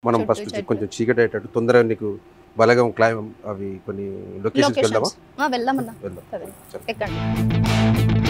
మనం చుట్టూ ఫస్ట్ చెట్లు. కొంచెం చీకటి అయ్యేటట్టు తొందరగా నీకు బలగం క్లైమ్ అవి కొన్ని లొకేషన్కి వెళ్దామా లొకేషన్స్ ఆ, వెళ్దామన్నా వెళ్దాం సరే. సరే. ఎక్కండి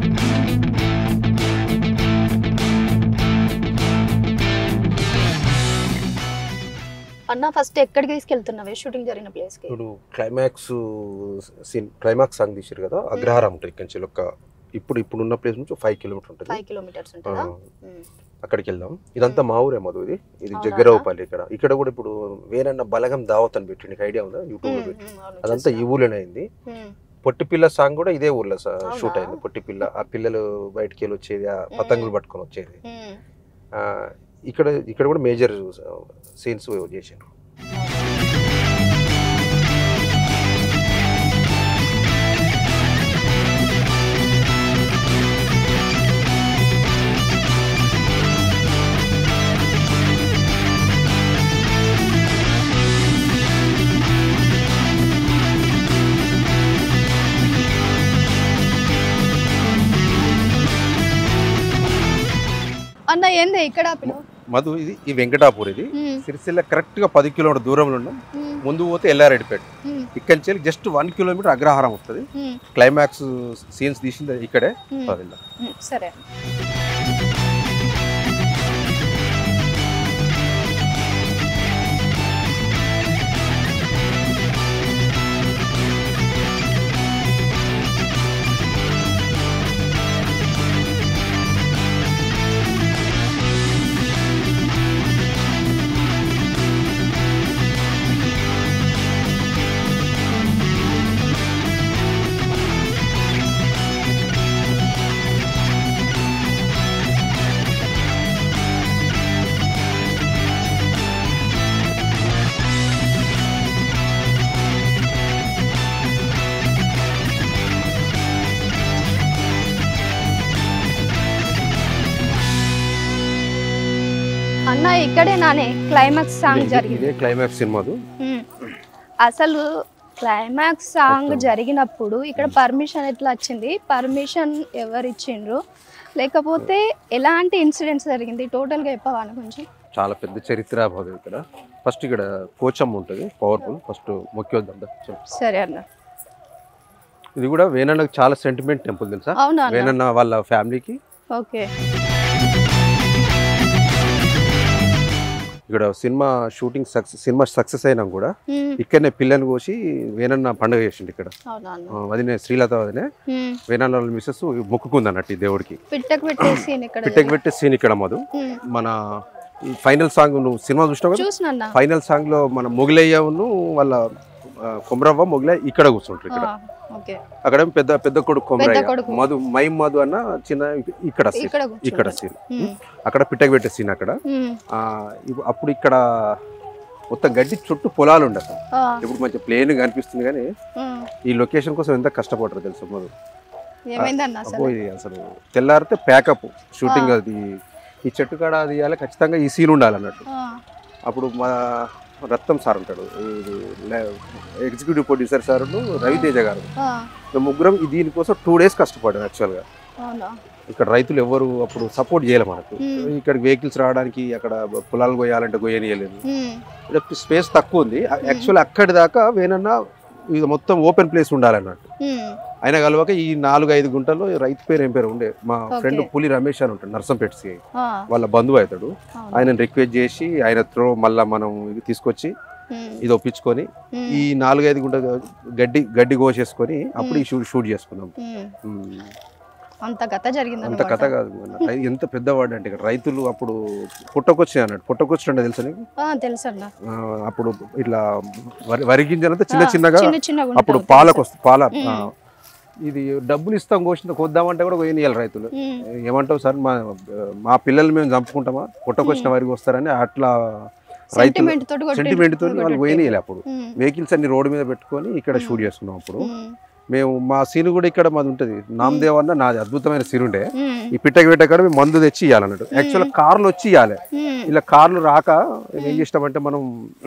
అన్న ఫస్ట్ ఎక్కడికి తీసుకెళ్తున్నావే షూటింగ్ జరిగిన ప్లేస్ కి ఇప్పుడు క్లైమాక్స్ సీన్ క్లైమాక్స్ సాంగ్ తీసారు కదా అగ్రహారం ఉంటుంది ఇక్కడి నుంచి ఒక ఇప్పుడు ఇప్పుడు ఉన్న ప్లేస్ నుంచి ఫైవ్ కిలోమీటర్ ఉంటుంది ఫైవ్ కిలోమీటర్స్ ఉంటుందా ఆ, ఉమ్. అక్కడికి వెళ్దాం ఇదంతా మా ఊరే మధు ఇది ఇది అవునా? జగ్గరావుపల్లి ఇక్కడ ఇక్కడ కూడా ఇప్పుడు వేరన్న బలగం దావత్ అని పెట్టి నీకు ఐడియా ఉందా యూట్యూబ్ లో ఉమ్, పెట్టి ఉమ్, అవును, అదంతా ఈ చూసా. ఊర్లోనే అయింది ఉమ్, పొట్టి పిల్ల సాంగ్ కూడా ఇదే ఊర్లో అవునా? షూట్ అయింది పొట్టి పిల్ల ఆ పిల్లలు బయటికి వెళ్ళి వచ్చేది ఆ పతంగులు పట్టుకొని వచ్చేది ఉమ్. ఆ, ఇక్కడ ఇక్కడ కూడా మేజర్ సీన్స్ చేశారు అన్న ఏంది ఇక్కడ ఆపినావు? మధు ఇది ఈ వెంకటాపూర్ ఇది ఉమ్, సిరిసిల్ల కరెక్ట్ గా పది కిలోమీటర్ దూరంలో ఉన్నాం ఉమ్, ముందు పోతే ఎల్లారెడ్డిపేట ఉమ్, ఇక్కడి నుంచి జస్ట్ వన్ కిలోమీటర్ అగ్రహారం వస్తుంది ఉమ్, క్లైమాక్స్ సీన్స్ తీసింది ఇక్కడే ఉమ్, వెళ్దాం ఉమ్, సరే అన్న ఇక్కడే నానే క్లైమాక్స్ సాంగ్ ఇది- జరిగింది ఇదే క్లైమాక్స్ సినిమాదు ఉమ్. అసలు క్లైమాక్స్ సాంగ్ జరిగినప్పుడు ఇక్కడ పర్మిషన్ ఎట్లా వచ్చింది పర్మిషన్ ఎవరు ఇచ్చిండ్రు లేకపోతే ఎలాంటి ఇన్సిడెంట్స్ జరిగింది టోటల్ గా చెప్పవా అన్న కొంచెం చాలా పెద్ద చరిత్ర భాగం ఇక్కడ ఫస్ట్ ఇక్కడ కోచమ్మ ఉంటుంది పవర్ఫుల్ ఫస్ట్ మొక్కివద్దాం దా. చెప్పు. సరే అన్న ఇది కూడా వేనన్నకు చాలా సెంటిమెంట్ టెంపుల్ తెలుసా అవునా అన్న వేనన్న వాళ్ళ ఫ్యామిలీకి ఓకే ఇక్కడ cinema shooting success cinema success అయినా కూడా ఉమ్. ఇక్కడనే పిల్లని కోసి వేనన్న పండుగ చేసిండు ఇక్కడ అవునా అన్న ఆ, వదినే శ్రీలత వదినే ఉమ్. వేనన్న వాళ్ళ మిస్సెస్ మొక్కుకుంది అన్నట్టు ఈ దేవుడికి పిట్టకు పెట్టేసి ఇక్కడ పిట్టకి పెట్టే సీన్ ఇక్కడ మధు ఉమ్. మన ఈ ఫైనల్ సాంగ్ నువ్వు సినిమా చూసినావు కదా చూసిన అన్న ఫైనల్ సాంగ్ లో మన మొగిలయ్యను వాళ్ళ ఆ, కొమరవ్వ మొగిలయ్య ఇక్కడ కూర్చుంటారు ఇక్కడ ఆ, ఓకే అక్కడ పెద్ద పెద్ద కొడుకు కొమరయ్య కొడుకు. మధు మై మధు అన్న చిన్న ఇక్కడ scene. ఇక్కడ ఇక్కడ కూర్చున్నారు. సీన్ ఉమ్. అక్కడ పిట్టకి పెట్టే సీన్ అక్కడ ఉమ్. ఆ, ఇప్పు- అప్పుడు ఇక్కడ మొత్తం గడ్డి చుట్టూ పొలాలు ఉండే అసలు ఆ, ఇప్పుడు మంచి ప్లేన్ కనిపిస్తుంది కానీ ఉమ్. ఈ లొకేషన్ కోసం ఎంత కష్టపడరు తెలుసు మధు ఏమైందన్న అబ్బో అసలు ఇది అసలు తెల్లారితే ప్యాకప్ షూటింగ్ అది ఈ చెట్టు కాడ అది ఇవ్వాలి ఖచ్చితంగా ఈ సీన్ ఉండాలన్నట్టు ఆ, అప్పుడు మా రత్నం సార్ ఉంటాడు ఇది ఎగ్జిక్యూటివ్ ప్రొడ్యూసర్ సార్ రవితేజ గారు ఆ, మేము ముగ్గురం ఈ దీనికోసం టూ డేస్ కష్టపడాం యాక్చువల్గా అవునా ఇక్కడ రైతులు ఎవరు అప్పుడు సపోర్ట్ చేయలే మనకు Hmm. ఇక్కడికి వెహికల్స్ రావడానికి అక్కడ పొలాలు కొయ్యాలంటే కొయ్యనియలేదు ఉమ్. స్పేస్ తక్కువ ఉంది యాక్చువల్ అక్కడి దాకా వేనన్నా ఇది మొత్తం ఓపెన్ ప్లేస్ ఉండాలన్నట్టు ఉమ్. అయినా కలవక ఈ నాలుగు ఐదు గుంటల్లో రైతు పేరు ఏం పేరు ఉండే మా Okay. ఫ్రెండ్ పులి రమేష్ అని ఉంటాడు నర్సంపేట ఆ, వాళ్ళ బంధువు అవుతాడు అవునా. ఆయన రిక్వెస్ట్ చేసి ఆయన త్రో మళ్ళా మనం ఇది తీసుకొచ్చి ఉమ్. ఇది ఒప్పించుకొని ఉమ్. ఈ నాలుగైదు గుంట గడ్డి గడ్డి కోసేసుకొని అప్పుడు ఈ షూట్ షూట్ చేసుకున్నాం ఉమ్. ఉమ్. అంత కథ జరిగింది అంత కథ కాదు అన్న. రై- ఎంత పెద్దవాడు అంటే ఇక్కడ రైతులు అప్పుడు పుట్టకొచ్చి అన్నాడు పుట్టకొచ్చి అంటే తెలుసా నీకు తెలుసు అన్న ఆ, అప్పుడు ఇట్లా వరి వరి గింజలంతా చిన్న చిన్నగా చిన్న చిన్నగా అప్పుడు ఉంటాయి, పాలకు తెలుసు. వస్తుంది పాల ఉమ్. ఆ, ఇది డబ్బులు ఇస్తాం కోసిన కొద్దామంటే కూడా కొయ్యనియాలి రైతులు ఉమ్. ఏమంటావు సార్ మా మా పిల్లలు మేము చంపుకుంటామా పుట్టకొచ్చిన వరికి వస్తారని అట్లా రైతులు సెంటిమెంట్ తోటి కొట్టి- సెంటిమెంట్ తోటి వాళ్ళు కొట్టి- పోయినాయి అప్పుడు ఉమ్. వెహికల్స్ అన్ని రోడ్డు మీద పెట్టుకొని ఇక్కడ ఉమ్. షూట్ చేసుకున్నాం అప్పుడు ఉమ్. మేము మా సీన్ కూడా ఇక్కడ మాది ఉంటుంది నామదేవ్ అన్న నాది అద్భుతమైన సీన్ ఉండే ఉమ్. ఈ పిట్టకి పెట్టే కాడ మేము మందు తెచ్చి ఇవ్వాలన్నట్టు యాక్చువల్ కార్లు వచ్చి ఇవ్వాలి ఉమ్. ఇలా కార్లు రాక ఏం చేసినామంటే మనం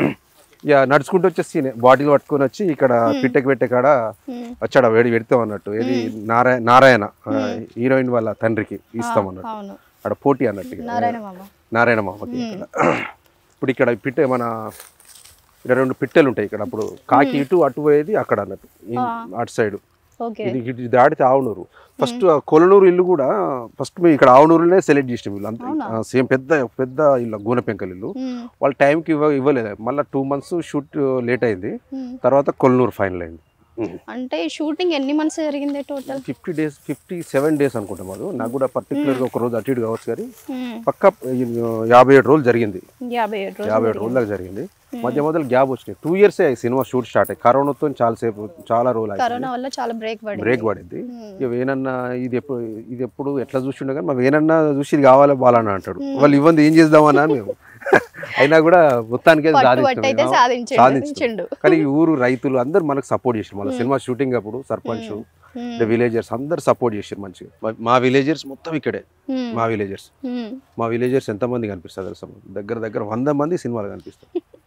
ఇక నడుచుకుంటూ వచ్చే సీన్ బాటిల్ పట్టుకొని వచ్చి ఇక్కడ పిట్టకి పెట్టే కాడ ఉమ్. వచ్చాడు వేడి పెడతాం అన్నట్టు ఇది నారాయణ నారాయణ ఆ, హీరోయిన్ వాళ్ళ తండ్రికి ఇస్తాం అన్నట్టు అవును అక్కడ పోటీ అన్నట్టు ఇక. నారాయణ మామ నారాయణ మామకి ఇక్కడ ఇప్పుడు ఇక్కడ పిట్టే మన ఇక్కడ రెండు పిట్టెలు ఉంటాయి ఇక్కడ అప్పుడు కాకి ఇటు అటు పోయేది అక్కడ అన్నట్టు ఈ- ఆ. అటు సైడ్ ఓకే ఇది ఇది దాటితే ఆవునూరు ఫస్ట్ ఆ కొలనూరు ఇల్లు కూడా ఫస్ట్ మేము ఇక్కడ ఆవునూరులోనే సెలెక్ట్ చేసినాం ఇల్లు అంతే అవునా? సేమ్ పెద్ద పెద్ద ఇల్లు గూన పెంకల ఇల్లు ఉమ్, వాళ్ళ టైంకి ఇవ్వ ఇవ్వలేదు మళ్ళీ టూ మంత్స్ షూట్ లేట్ అయింది ఉమ్. తర్వాత కొలనూరు ఫైనల్ అయింది అంటే షూటింగ్ ఎన్ని మంత్స్ జరిగింది total fifty days fifty seven days అనుకుంటాం అది నాకు కూడా పర్టికులర్గా ఒక రోజు అటు ఇటు కావచ్చు కానీ ఉమ్, పక్క యాభై ఏడు రోజులు జరిగింది యాభై ఏడు రోజులు యాభై ఏడు రోజుల దాకా జరిగింది మధ్య మధ్యలో గ్యాప్ వచ్చినాయి టూ ఇయర్స్ అయ్యి సినిమా షూట్ స్టార్ట్ అయ్యి కరోనాతో చాలాసేపు చాలా రోజులు అయింది కరోనా వల్ల చాలా బ్రేక్ పడింది బ్రేక్ పడింది ఉమ్, ఇక వేనన్నా ఇది ఎప్పుడు ఇది ఎప్పుడు ఎట్లా చూసిండే కానీ మా వేనన్నా చూసి ఇది కావాలి బాలన్న అంటాడు వాళ్ళు ఇవ్వండి ఏం చేద్దామన్నా అని మేము అయినా కూడా మొత్తానికి అది పట్టు పట్టు అయితే సాధించినాం. సాధించండు సాధించిండు. కానీ ఈ ఊరు రైతులు అందరు మనకు సపోర్ట్ చేసారు మళ్ళీ సినిమా షూటింగ్ అప్పుడు సర్పంచ్ ఉమ్, విలేజర్స్ అందరు సపోర్ట్ చేసారు మంచిగా మా- మా విలేజర్స్ మొత్తం ఇక్కడే ఉమ్, మా విలేజర్స్ ఉమ్. మా విలేజర్స్ ఎంతమంది కనిపిస్తారు తెలుసా మాకు? దగ్గర దగ్గర వంద మంది సినిమాలు కనిపిస్తారు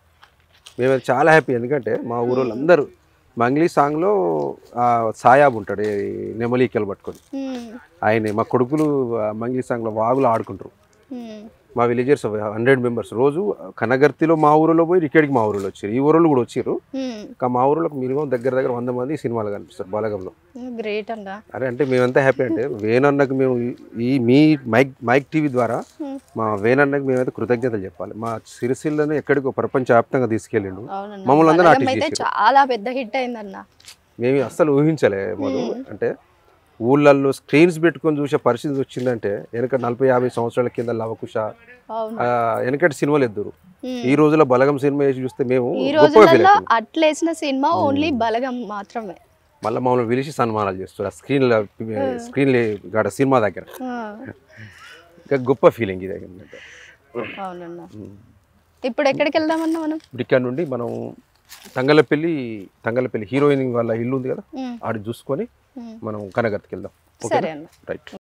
మేము చాలా హ్యాపీ ఎందుకంటే మా ఊరు అందరూ మంగ్లీ సాంగ్లో ఆ సాయాబ్ ఉంటాడు ఈ నెమలీకలు పట్టుకొని ఉమ్, ఆయన మా కొడుకులు ఆ మంగ్లీ సాంగ్లో వాగులు ఆడుకుంటారు ఉమ్. మా విలేజర్స్ హండ్రెడ్ మెంబర్స్ రోజు కనగర్తిలో మా ఊరిలో పోయి ఇక్కడికి మా ఊరిలో వచ్చారు ఈ ఊరిలో కూడా వచ్చారు ఉమ్, ఇంకా మా ఊరిలో మినిమం దగ్గర దగ్గర వంద మంది సినిమాలు కనిపిస్తారు బలగంలో గ్రేట్ అండ అరే అంటే మేమంతా హ్యాపీ అంటే వేనన్నకు మేము ఈ- ఈ మీ మైక్ మైక్ టీవీ ద్వారా ఉమ్, మా వేనన్నకు మేమైతే కృతజ్ఞతలు చెప్పాలి మా సిరిసిల్లను ఎక్కడికో ప్రపంచవ్యాప్తంగా తీసుకెళ్ళిండు అవునన్న మమ్మల్ని అందరిని బలగం artist అయితే చేసిర్రు. చాలా పెద్ద హిట్ అయిందన్న మేము అస్సలు ఊహించలే మొదలు అంటే ఊళ్ళల్లో స్క్రీన్స్ పెట్టుకొని చూసే పరిస్థితి వచ్చిందంటే వెనక నలభై యాభై సంవత్సరాల కింద లవకుశ అవును ఆ, వెనకటి సినిమాలు ఎద్దురు ఉమ్. ఈ రోజుల బలగం సినిమా వేసి చూస్తే మేము ఈ గొప్పగా ఫీల్ రోజులలో అవుతున్నాం అట్లేసిన సినిమా ఓన్లీ బలగం మాత్రమే మళ్ళీ మమ్మల్ని పిలిచి సన్మానాలు చేస్తారు ఆ స్క్రీన్ స్క్రీన్ గాడ సినిమా దగ్గర ఆ, ఇంకా గొప్ప ఫీలింగ్ ఇది ఏంటంటే అవునన్న ఇప్పుడు ఎక్కడికి వెళ్దామన్నా మనం ఇప్పుడు ఇక్కడ నుండి మనం తంగలపల్లి తంగలపల్లి హీరోయిన్ వాళ్ళ ఇల్లు ఉంది కదా ఉమ్, ఆడ చూసుకొని ఉమ్. మనం కనగర్తికి వెళ్దాం సరే అన్న రైట్